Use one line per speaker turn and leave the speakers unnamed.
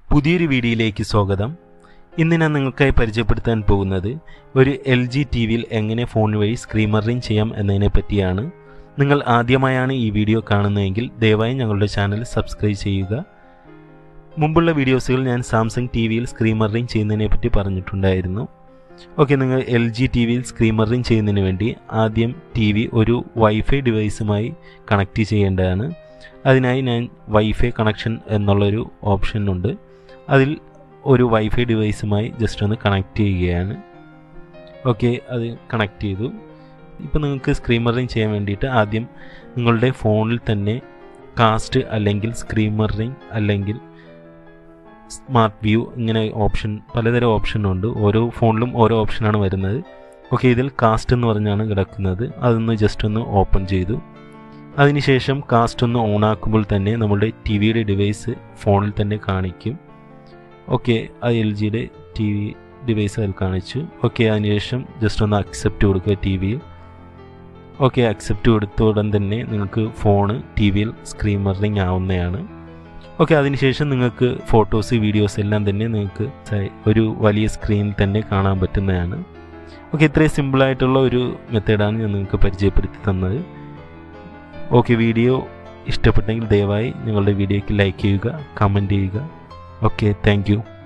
പുതിയൊരു വീഡിയോയിലേക്ക് സ്വാഗതം ഇന്ന് ഞാൻ നിങ്ങൾക്കായി പരിചയപ്പെടുത്താൻ പോകുന്നത് ഒരു എൽ ജി ടി വിയിൽ എങ്ങനെ ഫോൺ വഴി സ്ക്രീൻ മിററിംഗ് ചെയ്യാം എന്നതിനെ പറ്റിയാണ് നിങ്ങൾ ആദ്യമായാണ് ഈ വീഡിയോ കാണുന്നതെങ്കിൽ ദയവായി ഞങ്ങളുടെ ചാനൽ സബ്സ്ക്രൈബ് ചെയ്യുക മുമ്പുള്ള വീഡിയോസുകൾ ഞാൻ സാംസങ് ടി വിയിൽ സ്ക്രീൻ മിററിംഗ് ചെയ്യുന്നതിനെ പറ്റി പറഞ്ഞിട്ടുണ്ടായിരുന്നു ഓക്കെ നിങ്ങൾ എൽ ജി ടി വിയിൽ സ്ക്രീൻ മിററിംഗ് ചെയ്യുന്നതിന് വേണ്ടി ആദ്യം ടി വി ഒരു വൈഫൈ ഡിവൈസുമായി കണക്ട് ചെയ്യേണ്ടതാണ് അതിനായി ഞാൻ വൈഫൈ കണക്ഷൻ എന്നുള്ളൊരു ഓപ്ഷൻ ഉണ്ട് അതിൽ ഒരു വൈഫൈ ഡിവൈസുമായി ജസ്റ്റ് ഒന്ന് കണക്ട് ചെയ്യുകയാണ് ഓക്കെ അത് കണക്ട് ചെയ്തു ഇപ്പോൾ നിങ്ങൾക്ക് സ്ക്രീൻ മിററിംഗ് ചെയ്യാൻ വേണ്ടിയിട്ട് ആദ്യം നിങ്ങളുടെ ഫോണിൽ തന്നെ കാസ്റ്റ് അല്ലെങ്കിൽ സ്ക്രീൻ മിററിംഗ് അല്ലെങ്കിൽ സ്മാർട്ട് വ്യൂ ഇങ്ങനെ ഓപ്ഷൻ പലതരം ഓപ്ഷൻ ഉണ്ട് ഓരോ ഫോണിലും ഓരോ ഓപ്ഷനാണ് വരുന്നത് ഓക്കെ ഇതിൽ കാസ്റ്റ് എന്ന് പറഞ്ഞാണ് കിടക്കുന്നത് അതൊന്ന് ജസ്റ്റ് ഒന്ന് ഓപ്പൺ ചെയ്തു അതിനുശേഷം കാസ്റ്റ് ഒന്ന് ഓൺ ആക്കുമ്പോൾ തന്നെ നമ്മുടെ ടി വിയുടെ ഡിവൈസ് ഫോണിൽ തന്നെ കാണിക്കും ഓക്കെ അത് എൽ ജിയുടെ ടി വി ഡിവൈസ് അതിൽ കാണിച്ചു ഓക്കെ അതിനുശേഷം ജസ്റ്റ് ഒന്ന് അക്സെപ്റ്റ് കൊടുക്കുക ടി വിയിൽ ഓക്കെ അക്സെപ്റ്റ് കൊടുത്ത ഉടൻ തന്നെ നിങ്ങൾക്ക് ഫോണ് ടി വിയിൽ സ്ക്രീൻ മിററിംഗ് ആവുന്നതാണ് ഓക്കെ അതിനുശേഷം നിങ്ങൾക്ക് ഫോട്ടോസ് വീഡിയോസ് എല്ലാം തന്നെ നിങ്ങൾക്ക് ഒരു വലിയ സ്ക്രീനിൽ തന്നെ കാണാൻ പറ്റുന്നതാണ് ഓക്കെ ഇത്രയും സിമ്പിളായിട്ടുള്ള ഒരു മെത്തേഡാണ് ഞാൻ നിങ്ങൾക്ക് പരിചയപ്പെടുത്തി തന്നത് ഓക്കെ വീഡിയോ ഇഷ്ടപ്പെട്ടെങ്കിൽ ദയവായി നിങ്ങളുടെ വീഡിയോയ്ക്ക് ലൈക്ക് ചെയ്യുക കമൻറ്റ് ചെയ്യുക ഓക്കെ താങ്ക്